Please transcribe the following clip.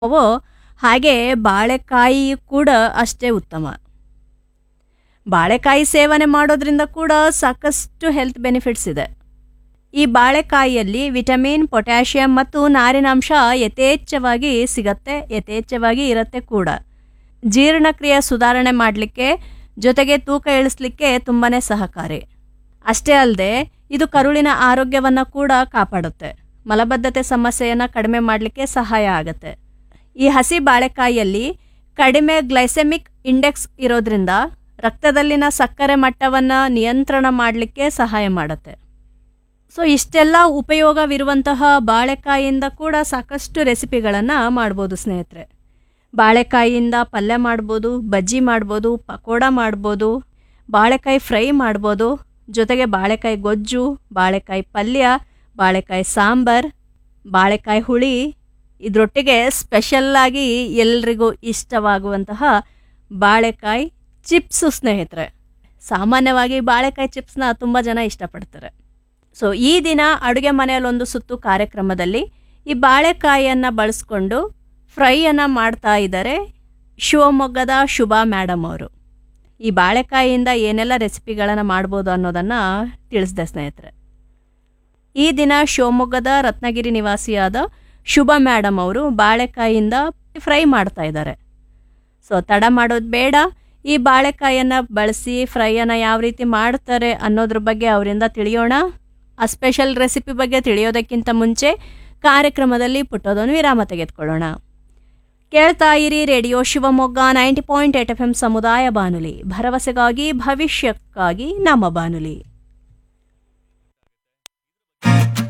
ಅವು ಹಾಗೆ ಬಾಳೆಕಾಯಿ ಕೂಡ ಅಷ್ಟೇ ಉತ್ತಮ ಬಾಳೆಕಾಯಿ ಸೇವನೆ ಮಾಡೋದ್ರಿಂದ ಕೂಡ ಸಾಕಷ್ಟು ಹೆಲ್ತ್ ಬೆನಿಫಿಟ್ಸ್ ಇದೆ ಈ ಬಾಳೆಕಾಯಿಯಲ್ಲಿ ವಿಟಮಿನ್ ಪೊಟ್ಯಾಷಿಯಂ ಮತ್ತು ನಾರಿನಾಂಶ ಯಥೇಚ್ಛವಾಗಿ ಸಿಗತ್ತೆ ಯಥೇಚ್ಛವಾಗಿ ಇರುತ್ತೆ ಕೂಡ ಜೀರ್ಣಕ್ರಿಯೆ ಸುಧಾರಣೆ ಮಾಡಲಿಕ್ಕೆ ಜೊತೆಗೆ ತೂಕ ಇಳಿಸ್ಲಿಕ್ಕೆ ತುಂಬಾ ಸಹಕಾರಿ ಅಷ್ಟೇ ಅಲ್ಲದೆ ಇದು ಕರುಳಿನ ಆರೋಗ್ಯವನ್ನು ಕೂಡ ಕಾಪಾಡುತ್ತೆ ಮಲಬದ್ಧತೆ ಸಮಸ್ಯೆಯನ್ನು ಕಡಿಮೆ ಮಾಡಲಿಕ್ಕೆ ಸಹಾಯ ಆಗುತ್ತೆ ಈ ಹಸಿ ಬಾಳೆಕಾಯಿಯಲ್ಲಿ ಕಡಿಮೆ ಗ್ಲೈಸೆಮಿಕ್ ಇಂಡೆಕ್ಸ್ ಇರೋದ್ರಿಂದ ರಕ್ತದಲ್ಲಿನ ಸಕ್ಕರೆ ಮಟ್ಟವನ್ನು ನಿಯಂತ್ರಣ ಮಾಡಲಿಕ್ಕೆ ಸಹಾಯ ಮಾಡುತ್ತೆ ಸೊ ಇಷ್ಟೆಲ್ಲ ಉಪಯೋಗವಿರುವಂತಹ ಬಾಳೆಕಾಯಿಯಿಂದ ಕೂಡ ಸಾಕಷ್ಟು ರೆಸಿಪಿಗಳನ್ನು ಮಾಡ್ಬೋದು ಸ್ನೇಹಿತರೆ ಬಾಳೆಕಾಯಿಯಿಂದ ಪಲ್ಯ ಮಾಡ್ಬೋದು ಬಜ್ಜಿ ಮಾಡ್ಬೋದು ಪಕೋಡ ಮಾಡ್ಬೋದು ಬಾಳೆಕಾಯಿ ಫ್ರೈ ಮಾಡ್ಬೋದು ಜೊತೆಗೆ ಬಾಳೆಕಾಯಿ ಗೊಜ್ಜು ಬಾಳೆಕಾಯಿ ಪಲ್ಯ ಬಾಳೆಕಾಯಿ ಸಾಂಬಾರ್ ಬಾಳೆಕಾಯಿ ಹುಳಿ ಇದರೊಟ್ಟಿಗೆ ಸ್ಪೆಷಲ್ಲಾಗಿ ಎಲ್ರಿಗೂ ಇಷ್ಟವಾಗುವಂತಹ ಬಾಳೆಕಾಯಿ ಚಿಪ್ಸು ಸ್ನೇಹಿತರೆ ಸಾಮಾನ್ಯವಾಗಿ ಬಾಳೆಕಾಯಿ ಚಿಪ್ಸ್ನ ತುಂಬ ಜನ ಇಷ್ಟಪಡ್ತಾರೆ ಸೊ ಈ ದಿನ ಅಡುಗೆ ಮನೆಯಲ್ಲೊಂದು ಸುತ್ತು ಕಾರ್ಯಕ್ರಮದಲ್ಲಿ ಈ ಬಾಳೆಕಾಯಿಯನ್ನು ಬಳಸ್ಕೊಂಡು ಫ್ರೈಯನ್ನು ಮಾಡ್ತಾ ಇದ್ದಾರೆ ಶಿವಮೊಗ್ಗದ ಶುಭಾ ಮೇಡಮ್ ಅವರು ಈ ಬಾಳೆಕಾಯಿಯಿಂದ ಏನೆಲ್ಲ ರೆಸಿಪಿಗಳನ್ನು ಮಾಡ್ಬೋದು ಅನ್ನೋದನ್ನು ತಿಳಿಸಿದೆ ಸ್ನೇಹಿತರೆ ಈ ದಿನ ಶಿವಮೊಗ್ಗದ ರತ್ನಗಿರಿ ನಿವಾಸಿಯಾದ ಶುಭ ಮೇಡಮ್ ಅವರು ಬಾಳೆಕಾಯಿಯಿಂದ ಫ್ರೈ ಮಾಡ್ತಾ ಇದ್ದಾರೆ ಸೊ ತಡ ಮಾಡೋದು ಬೇಡ ಈ ಬಾಳೆಕಾಯಿಯನ್ನು ಬಳಸಿ ಫ್ರೈಯನ್ನು ಯಾವ ರೀತಿ ಮಾಡ್ತಾರೆ ಅನ್ನೋದ್ರ ಬಗ್ಗೆ ಅವರಿಂದ ತಿಳಿಯೋಣ ಆ ಸ್ಪೆಷಲ್ ರೆಸಿಪಿ ಬಗ್ಗೆ ತಿಳಿಯೋದಕ್ಕಿಂತ ಮುಂಚೆ ಕಾರ್ಯಕ್ರಮದಲ್ಲಿ ಪುಟ್ಟದೊಂದು ವಿರಾಮ ತೆಗೆದುಕೊಳ್ಳೋಣ ಕೇಳ್ತಾ ಇರಿ radio Shivamogga ninety point eight F M ಸಮುದಾಯ ಬಾನುಲಿ ಭರವಸೆಗಾಗಿ ಭವಿಷ್ಯಕ್ಕಾಗಿ ನಮ್ಮ ಬಾನುಲಿ